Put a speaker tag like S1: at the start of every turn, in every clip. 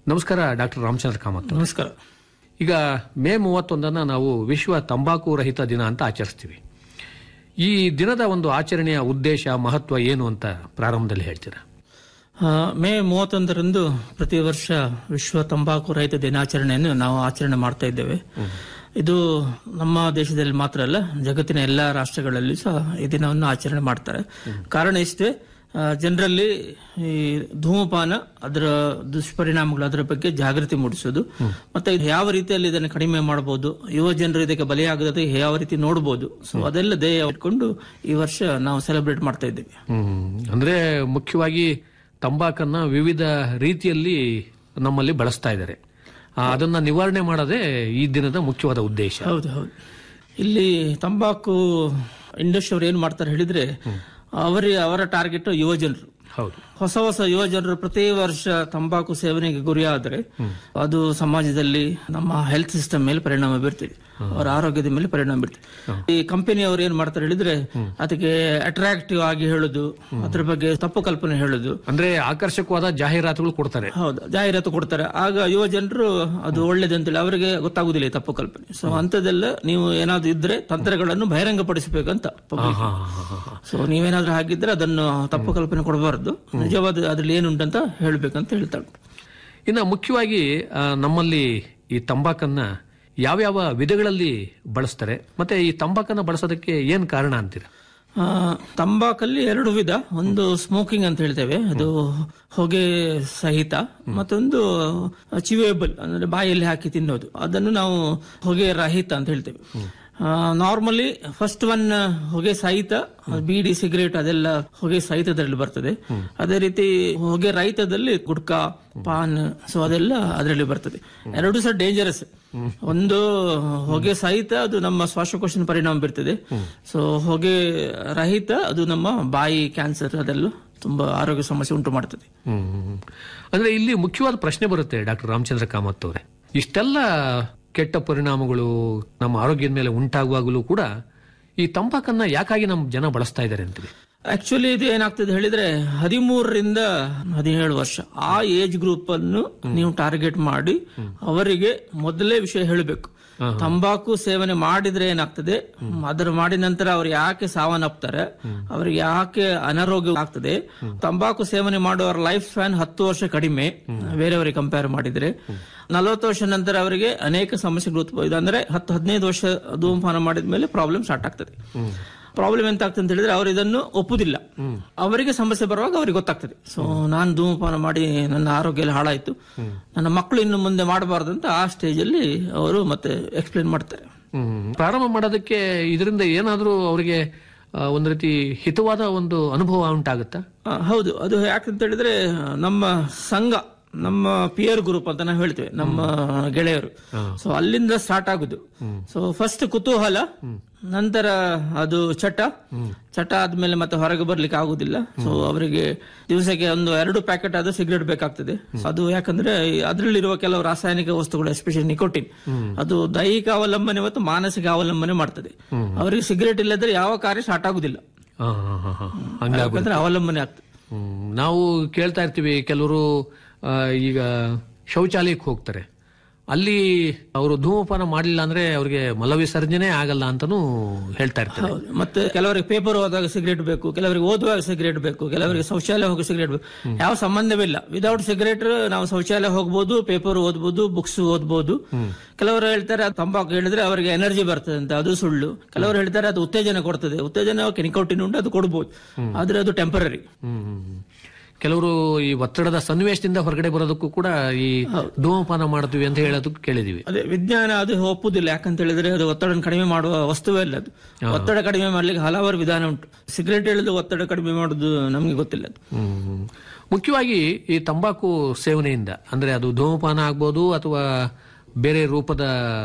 S1: ನಮಸ್ಕಾರ ಡಾಕ್ಟರ್ ರಾಮಚಂದ್ರ ಕಾಮತ್
S2: ನಮಸ್ಕಾರ
S1: ಈಗ ಮೇ ಮೂವತ್ತೊಂದನ್ನ ನಾವು ವಿಶ್ವ ತಂಬಾಕು ರಹಿತ ದಿನ ಅಂತ ಆಚರಿಸ್ತೀವಿ ಈ ದಿನದ ಒಂದು ಆಚರಣೆಯ ಉದ್ದೇಶ ಮಹತ್ವ ಏನು ಅಂತ ಪ್ರಾರಂಭದಲ್ಲಿ ಹೇಳ್ತೀರಾ
S2: ಆ, ಮೇ ಮೂವತ್ತೊಂದರಂದು ಪ್ರತಿ ವರ್ಷ ವಿಶ್ವ ತಂಬಾಕು ರಹಿತ ದಿನಾಚರಣೆಯನ್ನು ನಾವು ಆಚರಣೆ ಮಾಡ್ತಾ ಇದ್ದೇವೆ ಇದು ನಮ್ಮ ದೇಶದಲ್ಲಿ ಮಾತ್ರ ಅಲ್ಲ ಜಗತ್ತಿನ ಎಲ್ಲಾ ರಾಷ್ಟ್ರಗಳಲ್ಲಿ ಸಹ ಈ ದಿನವನ್ನು ಆಚರಣೆ ಮಾಡ್ತಾರೆ ಕಾರಣ ಇಷ್ಟೇ ಜನರಲ್ಲಿ ಈ ಧೂಮಪಾನ ಅದರ ದುಷ್ಪರಿಣಾಮಗಳು ಅದರ ಬಗ್ಗೆ ಜಾಗೃತಿ ಮೂಡಿಸೋದು ಮತ್ತೆ ಇದು ಯಾವ ರೀತಿಯಲ್ಲಿ ಇದನ್ನು ಕಡಿಮೆ ಮಾಡಬಹುದು ಯುವ ಜನರು ಇದಕ್ಕೆ ಬಲಿಯಾಗದೆ ಯಾವ ರೀತಿ ನೋಡಬಹುದು ಸೊ ಅದೆಲ್ಲ ಧ್ಯೇಯ ಇಟ್ಕೊಂಡು ಈ ವರ್ಷ ನಾವು ಸೆಲೆಬ್ರೇಟ್ ಮಾಡ್ತಾ ಇದ್ದೇವೆ
S1: ಹ್ಮ್. ಅಂದ್ರೆ ಮುಖ್ಯವಾಗಿ ತಂಬಾಕನ್ನ ವಿವಿಧ ರೀತಿಯಲ್ಲಿ ನಮ್ಮಲ್ಲಿ ಬಳಸ್ತಾ ಇದ್ದಾರೆ ಆ, ಅದನ್ನ ನಿವಾರಣೆ ಮಾಡೋದೇ ಈ ದಿನದ ಮುಖ್ಯವಾದ ಉದ್ದೇಶ
S2: ಹೌದು ಹೌದು ಇಲ್ಲಿ ತಂಬಾಕು ಇಂಡಸ್ಟ್ರಿ ಅವ್ರು ಏನ್ ಮಾಡ್ತಾರೆ ಹೇಳಿದ್ರೆ ಅವರಿ ಅವರ ಟಾರ್ಗೆಟ್ ಯುವ ಜನರು
S1: ಹೌದು
S2: ಹೊಸ ಹೊಸ ಯುವ ಜನರು ಪ್ರತಿ ವರ್ಷ ತಂಬಾಕು ಸೇವನೆಗೆ ಗುರಿಯಾದರೆ ಅದು ಸಮಾಜದಲ್ಲಿ ನಮ್ಮ ಹೆಲ್ತ್ ಸಿಸ್ಟಮ್ ಮೇಲೆ ಪರಿಣಾಮ ಬೀರ್ತಿದೆ ಅವರ ಆರೋಗ್ಯದ ಮೇಲೆ ಪರಿಣಾಮ ಬೀರ್ತಿದೆ ಈ ಕಂಪನಿಯವರು ಏನ್ ಮಾಡ್ತಾರೆ ಹೇಳಿದ್ರೆ ಅದಕ್ಕೆ ಅಟ್ರಾಕ್ಟಿವ್ ಆಗಿ ಹೇಳುದು ಅದ್ರ ಬಗ್ಗೆ ತಪ್ಪು ಕಲ್ಪನೆ ಹೇಳುದು
S1: ಅಂದ್ರೆ ಆಕರ್ಷಕವಾದ ಜಾಹೀರಾತುಗಳು ಕೊಡ್ತಾರೆ
S2: ಹೌದು ಜಾಹೀರಾತು ಕೊಡ್ತಾರೆ ಆಗ ಯುವ ಜನರು ಅದು ಒಳ್ಳೇದಂತೇಳಿ ಅವರಿಗೆ ಗೊತ್ತಾಗುದಿಲ್ಲ ಈ ತಪ್ಪು ಕಲ್ಪನೆ ಸೊ ಅಂತದೆಲ್ಲ ನೀವು ಏನಾದ್ರು ಇದ್ರೆ ತಂತ್ರಗಳನ್ನು ಬಹಿರಂಗಪಡಿಸಬೇಕಂತ public.
S1: ಹಾ, ಹಾ, ಹಾ, ಹಾ.
S2: ಸೊ ನೀವೇನಾದ್ರೂ ಹಾಗಿದ್ರೆ ಅದನ್ನು ತಪ್ಪು ಕಲ್ಪನೆ ಕೊಡಬಾರದು ನಿಜವಾದ ಅದ್ರಲ್ಲಿ ಏನುಂಟಂತ ಹೇಳ್ಬೇಕಂತ ಹೇಳ್ತಾ ಉಂಟು
S1: ಇನ್ನು ಮುಖ್ಯವಾಗಿ ಆ, ನಮ್ಮಲ್ಲಿ ಈ ತಂಬಾಕನ್ನ ಯಾವ್ಯಾವ ವಿಧಗಳಲ್ಲಿ ಬಳಸ್ತಾರೆ ಮತ್ತೆ ಈ ತಂಬಾಕನ್ನ ಬಳಸೋದಕ್ಕೆ ಏನ್ ಕಾರಣ ಅಂತೀರಾ
S2: ಆ, ತಂಬಾಕಲ್ಲಿ ಎರಡು ವಿಧ ಒಂದು ಸ್ಮೋಕಿಂಗ್ ಅಂತ ಹೇಳ್ತೇವೆ ಅದು ಹೊಗೆ ಸಹಿತ ಮತ್ತೊಂದು ಚಿವೇಬಲ್ ಅಂದ್ರೆ ಬಾಯಲ್ಲಿ ಹಾಕಿ ತಿನ್ನೋದು ಅದನ್ನು ನಾವು ಹೊಗೆ ರಹಿತ ಅಂತ ಹೇಳ್ತೇವೆ ನಾರ್ಮಲಿ ಫಸ್ಟ್ ಒನ್ ಹೊಗೆ ಸಹಿತ ಬೀಡಿ ಸಿಗರೇಟ್ ಅದೆಲ್ಲ ಹೊಗೆ ಸಹಿತದಲ್ಲಿ ಬರ್ತದೆ ಅದೇ ರೀತಿ ಹೊಗೆ ರಹಿತದಲ್ಲಿ ಗುಡ್ಕಾ ಪಾನ್ ಸೊ ಅದೆಲ್ಲ ಅದರಲ್ಲಿ ಬರ್ತದೆ ಎರಡು ಸಹ ಡೇಂಜರಸ್ ಒಂದು ಹೊಗೆ ಸಹಿತ ಅದು ನಮ್ಮ ಶ್ವಾಸಕೋಶನ ಪರಿಣಾಮ ಬೀರ್ತದೆ ಸೊ ಹೊಗೆ ರಹಿತ ಅದು ನಮ್ಮ ಬಾಯಿ ಕ್ಯಾನ್ಸರ್ ಅದೆಲ್ಲ ತುಂಬಾ ಆರೋಗ್ಯ ಸಮಸ್ಯೆ ಉಂಟು ಮಾಡ್ತದೆ
S1: ಹ್ಮ್. ಅಂದ್ರೆ ಇಲ್ಲಿ ಮುಖ್ಯವಾದ ಪ್ರಶ್ನೆ ಬರುತ್ತೆ ಡಾಕ್ಟರ್ ರಾಮಚಂದ್ರ ಕಾಮತ್ ಅವರೇ ಇಷ್ಟೆಲ್ಲ ಕೆಟ್ಟ ಪರಿಣಾಮಗಳು ನಮ್ಮ ಆರೋಗ್ಯದ ಮೇಲೆ ಉಂಟಾಗುವಾಗಲೂ ಕೂಡ ಈ ತಂಬಾಕನ್ನ ಯಾಕಾಗಿ ನಮ್ಮ ಜನ ಬಳಸ್ತಾ ಇದ್ದಾರೆ ಅಂತೀವಿ
S2: ಆಕ್ಚುಲಿ ಇದು ಏನಾಗ್ತದೆ ಹೇಳಿದ್ರೆ ಹದಿಮೂರರಿಂದ ಹದಿನೇಳು ವರ್ಷ ಆ ಏಜ್ ಗ್ರೂಪ್ ಅನ್ನು ನೀವು ಟಾರ್ಗೆಟ್ ಮಾಡಿ ಅವರಿಗೆ ಮೊದಲೇ ವಿಷಯ ಹೇಳಬೇಕು ತಂಬಾಕು ಸೇವನೆ ಮಾಡಿದ್ರೆ ಏನಾಗ್ತದೆ ಅದರ ಮಾಡಿದ ನಂತರ ಅವ್ರು ಯಾಕೆ ಸಾವನ್ನಪ್ತಾರೆ ಅವ್ರಿಗೆ ಯಾಕೆ ಅನಾರೋಗ್ಯ ಆಗ್ತದೆ ತಂಬಾಕು ಸೇವನೆ ಮಾಡುವವರ ಲೈಫ್ ಸ್ಪ್ಯಾನ್ ಹತ್ತು ವರ್ಷ ಕಡಿಮೆ ಬೇರೆಯವರಿಗೆ ಕಂಪೇರ್ ಮಾಡಿದ್ರೆ ನಲವತ್ತು ವರ್ಷ ನಂತರ ಅವರಿಗೆ ಅನೇಕ ಸಮಸ್ಯೆಗಳು ಉತ್ಪವ ಅಂದ್ರೆ ಹತ್ತು ಹದಿನೈದು ವರ್ಷ ಧೂಮಪಾನ ಮಾಡಿದ ಮೇಲೆ ಪ್ರಾಬ್ಲಮ್ ಸ್ಟಾರ್ಟ್ ಆಗ್ತದೆ ಪ್ರಾಬ್ಲಮ್ ಎಂತ ಆಗ್ತದೆ ಅಂತ ಹೇಳಿದ್ರೆ ಅವರು ಇದನ್ನು ಒಪ್ಪುದಿಲ್ಲ ಅವರಿಗೆ ಸಮಸ್ಯೆ ಬರುವಾಗ ಅವರಿಗೆ ಗೊತ್ತಾಗ್ತದೆ ಸೊ ನಾನು ಧೂಮಪಾನ ಮಾಡಿ ನನ್ನ ಆರೋಗ್ಯ ಎಲ್ಲ ಹಾಳಾಯ್ತು ನನ್ನ ಮಕ್ಕಳು ಇನ್ನು ಮುಂದೆ ಮಾಡಬಾರ್ದು ಅಂತ ಆ ಸ್ಟೇಜ್ ಅಲ್ಲಿ ಅವರು ಮತ್ತೆ ಎಕ್ಸ್ಪ್ಲೇನ್ ಮಾಡ್ತಾರೆ
S1: ಹ್ಮ್. ಪ್ರಾರಂಭ ಮಾಡೋದಕ್ಕೆ ಇದರಿಂದ ಏನಾದ್ರೂ ಅವರಿಗೆ ಆ, ಒಂದು ರೀತಿ ಹಿತವಾದ ಒಂದು ಅನುಭವ ಉಂಟಾಗುತ್ತಾ
S2: ಆ, ಹೌದು ಅದು ಯಾಕಂತ ಹೇಳಿದ್ರೆ ನಮ್ಮ ಸಂಘ ನಮ್ಮ ಪಿಯರ್ ಗ್ರೂಪ್ ಅಂತ ನಾವು ಹೇಳ್ತೇವೆ ನಮ್ಮ ಗೆಳೆಯರು ಸೊ ಅಲ್ಲಿಂದ ಸ್ಟಾರ್ಟ್ ಆಗುದು ಸೊ ಫಸ್ಟ್ ಕುತೂಹಲ ನಂತರ ಅದು ಚಟ ಚಟ ಆದ್ಮೇಲೆ ಮತ್ತೆ ಹೊರಗೆ ಬರ್ಲಿಕ್ಕೆ ಆಗುದಿಲ್ಲ ಸೊ ಅವರಿಗೆ ದಿವಸಕ್ಕೆ ಒಂದು ಎರಡು ಪ್ಯಾಕೆಟ್ ಆದ್ರೂ ಸಿಗರೇಟ್ ಬೇಕಾಗ್ತದೆ ಅದು ಯಾಕಂದ್ರೆ ಅದರಲ್ಲಿರುವ ಕೆಲವು ರಾಸಾಯನಿಕ ವಸ್ತುಗಳು ಎಸ್ಪೆಷಲಿ ನಿಕೋಟಿನ್ ಅದು ದೈಹಿಕ ಅವಲಂಬನೆ ಮತ್ತು ಮಾನಸಿಕ ಅವಲಂಬನೆ ಮಾಡ್ತದೆ ಅವರಿಗೆ ಸಿಗರೇಟ್ ಇಲ್ಲದ್ರೆ ಯಾವ ಕಾರ್ಯ ಸ್ಟಾರ್ಟ್ ಆಗುದಿಲ್ಲ
S1: ಹಾ, ಹಾ, ಹಾ, ಹಾ. ಹಂಗಾಗಿ
S2: ಯಾಕಂದ್ರೆ ಅವಲಂಬನೆ ಆಗ್ತದೆ
S1: ಹ್ಮ್. ನಾವು ಕೇಳ್ತಾ ಇರ್ತೀವಿ ಕೆಲವರು ಆ, ಈಗ ಶೌಚಾಲಯಕ್ಕೆ ಹೋಗ್ತಾರೆ ಅಲ್ಲಿ ಅವರು ಧೂಮಪಾನ ಮಾಡಲಿಲ್ಲ ಅಂದ್ರೆ ಅವ್ರಿಗೆ ಮಲವಿಸರ್ಜನೆ ಆಗಲ್ಲ ಅಂತಾನೂ ಹೇಳ್ತಾ ಇರ್ತಾರೆ
S2: ಹೌದು ಮತ್ತೆ ಕೆಲವರಿಗೆ ಪೇಪರ್ ಓದುವಾಗ ಸಿಗರೇಟ್ ಬೇಕು ಕೆಲವರಿಗೆ ಓದುವಾಗ ಸಿಗರೇಟ್ ಬೇಕು ಕೆಲವರಿಗೆ ಶೌಚಾಲಯ ಹೋಗಿ ಸಿಗರೇಟ್ ಬೇಕು ಯಾವ ಸಂಬಂಧವಿಲ್ಲ ವಿದೌಟ್ ಸಿಗರೇಟ್ ನಾವು ಶೌಚಾಲಯ ಹೋಗ್ಬೋದು ಪೇಪರ್ ಓದ್ಬೋದು ಬುಕ್ಸ್ ಓದ್ಬೋದು ಕೆಲವರು ಹೇಳ್ತಾರೆ ಅದು ತಂಬಾಕು ಹೇಳಿದ್ರೆ ಅವರಿಗೆ ಎನರ್ಜಿ ಬರ್ತದೆ ಅಂತ ಅದು ಸುಳ್ಳು ಕೆಲವರು ಹೇಳ್ತಾರೆ ಅದು ಉತ್ತೇಜನ ಕೊಡ್ತದೆ ಉತ್ತೇಜನ ನಿಕೋಟಿನ್ ಉಂಟು ಅದು ಕೊಡ್ಬೋದು ಆದ್ರೆ ಅದು ಟೆಂಪರರಿ
S1: ಹ್ಮ್, ಹ್ಮ್, ಹ್ಮ್. ಕೆಲವರು ಈ ಒತ್ತಡದ ಸನ್ನಿವೇಶದಿಂದ ಹೊರಗಡೆ ಬರೋದಕ್ಕೂ ಕೂಡ ಈ ಧೂಮಪಾನ ಮಾಡ್ತೀವಿ ಅಂತ ಹೇಳೋದಕ್ಕೆ ಕೇಳಿದೀವಿ
S2: ಅದೇ ವಿಜ್ಞಾನ ಅದು ಒಪ್ಪುದಿಲ್ಲ ಯಾಕಂತ ಹೇಳಿದ್ರೆ ಅದು ಒತ್ತಡ ಕಡಿಮೆ ಮಾಡುವ ವಸ್ತುವೇ ಅಲ್ಲ ಅದು ಒತ್ತಡ ಕಡಿಮೆ ಮಾಡ್ಲಿಕ್ಕೆ ಹಲವಾರು ವಿಧಾನ ಉಂಟು ಸಿಗರೇಟ್ ಹೇಳಿದ್ರೆ ಒತ್ತಡ ಕಡಿಮೆ ಮಾಡುದು ನಮ್ಗೆ ಗೊತ್ತಿಲ್ಲ ಅದು
S1: ಹ್ಮ್. ಮುಖ್ಯವಾಗಿ ಈ ತಂಬಾಕು ಸೇವನೆಯಿಂದ ಅಂದ್ರೆ ಅದು ಧೂಮಪಾನ ಆಗ್ಬೋದು ಅಥವಾ ಬೇರೆ ರೂಪದ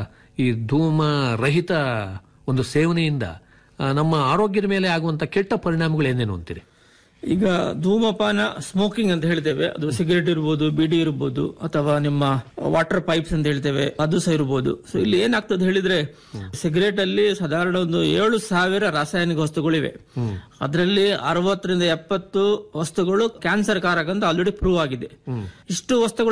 S1: ಈ ಧೂಮ ರಹಿತ ಒಂದು ಸೇವನೆಯಿಂದ ಆ, ನಮ್ಮ ಆರೋಗ್ಯದ ಮೇಲೆ ಆಗುವಂತ ಕೆಟ್ಟ ಪರಿಣಾಮಗಳು ಏನೇನು ಅಂತೀರಿ
S2: ಈಗ ಧೂಮಪಾನ ಸ್ಮೋಕಿಂಗ್ ಅಂತ ಹೇಳ್ತೇವೆ ಅದು ಸಿಗರೇಟ್ ಇರ್ಬೋದು ಬಿಡಿ ಇರ್ಬೋದು ಅಥವಾ ನಿಮ್ಮ ವಾಟರ್ ಪೈಪ್ಸ್ ಅಂತ ಹೇಳ್ತೇವೆ ಅದು ಸಹ ಇರ್ಬೋದು ಸೊ ಇಲ್ಲಿ ಏನಾಗ್ತದೆ ಹೇಳಿದ್ರೆ ಸಿಗರೇಟ್ ಅಲ್ಲಿ ಸಾಧಾರಣ ಒಂದು ಏಳು ಸಾವಿರ ರಾಸಾಯನಿಕ ವಸ್ತುಗಳಿವೆ ಅದರಲ್ಲಿ ಅರವತ್ತರಿಂದ ಎಪ್ಪತ್ತು ವಸ್ತುಗಳು ಕ್ಯಾನ್ಸರ್ ಕಾರಕ ಅಂತ ಆಲ್ರೆಡಿ ಪ್ರೂವ್ ಆಗಿದೆ ಇಷ್ಟು ವಸ್ತುಗಳು